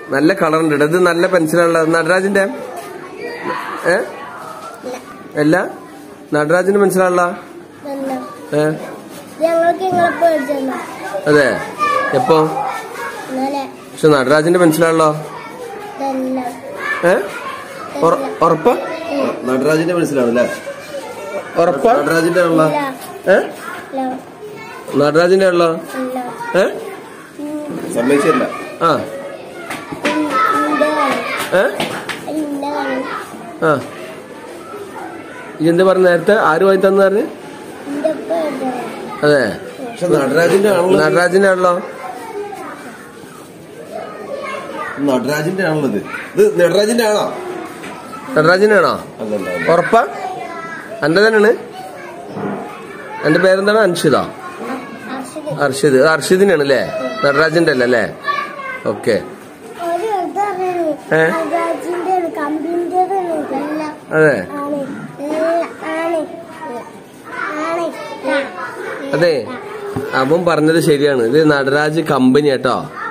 നല്ല കളറുണ്ട് കേട്ടോ ഇത് നല്ല പെൻസിലുള്ള നടരാജിന്റെ ഏ അല്ല നടരാജിന്റെ പെൻസിലുള്ള നല്ല ഏ ഞങ്ങൾക്ക് നിങ്ങളെ പേടിച്ചെന്നാ അതെ എപ്പോ ഇന്നലെ പക്ഷെ നടരാജിന്റെ പെൻസിലാണല്ലോ ഇതെല്ലാം ഏ ഉറ- ഉറപ്പാ നടരാജിന്റെ മനസ്സിലാവല്ലേ ഉറപ്പാ നടരാജിന്റെ ആണല്ലോ ഇല്ല ഏ ഇല്ല നടരാജിന്റെ ആണല്ലോ ഇല്ല ഏ സമ്മതിച്ചില്ല ആ ഇന്റെ കളി ഏ ഇന്റെ കളി ആ ഇതെന്ത് പറഞ്ഞ നേരത്തെ ആര് വാങ്ങി തന്നു പറഞ്ഞു ഇന്റെ പേടി അതെ പക്ഷെ നടരാജിന്റെ ആണല്ലോ നടരാജിന്റെ ആണല്ലോ നടരാജിന്റെ ആണല്ലോ ഇത് ഇത് നടരാജിന്റെ ആണോ നടരാജിന്റെ ആണോ അല്ലല്ല ഉറപ്പാ എന്റെ തന്നെയാണ് എന്റെ പേരെന്താണ് അൻഷിത അർഷത് അർഷിദ് അർഷിദിനാണ് അല്ലേ നടരാജിന്റെ അല്ലേ അല്ലേ ഓക്കെ ഒരു ഇതറിയണേ ഏ? രാജിന്റെ കമ്പിന്റെ എല്ലാം അതെ ആണ് എല്ലാം ആണ് ആണ് അതെ അവൻ പറഞ്ഞത് ശരിയാണ് ഇത് നടരാജ് കമ്പനി കേട്ടോ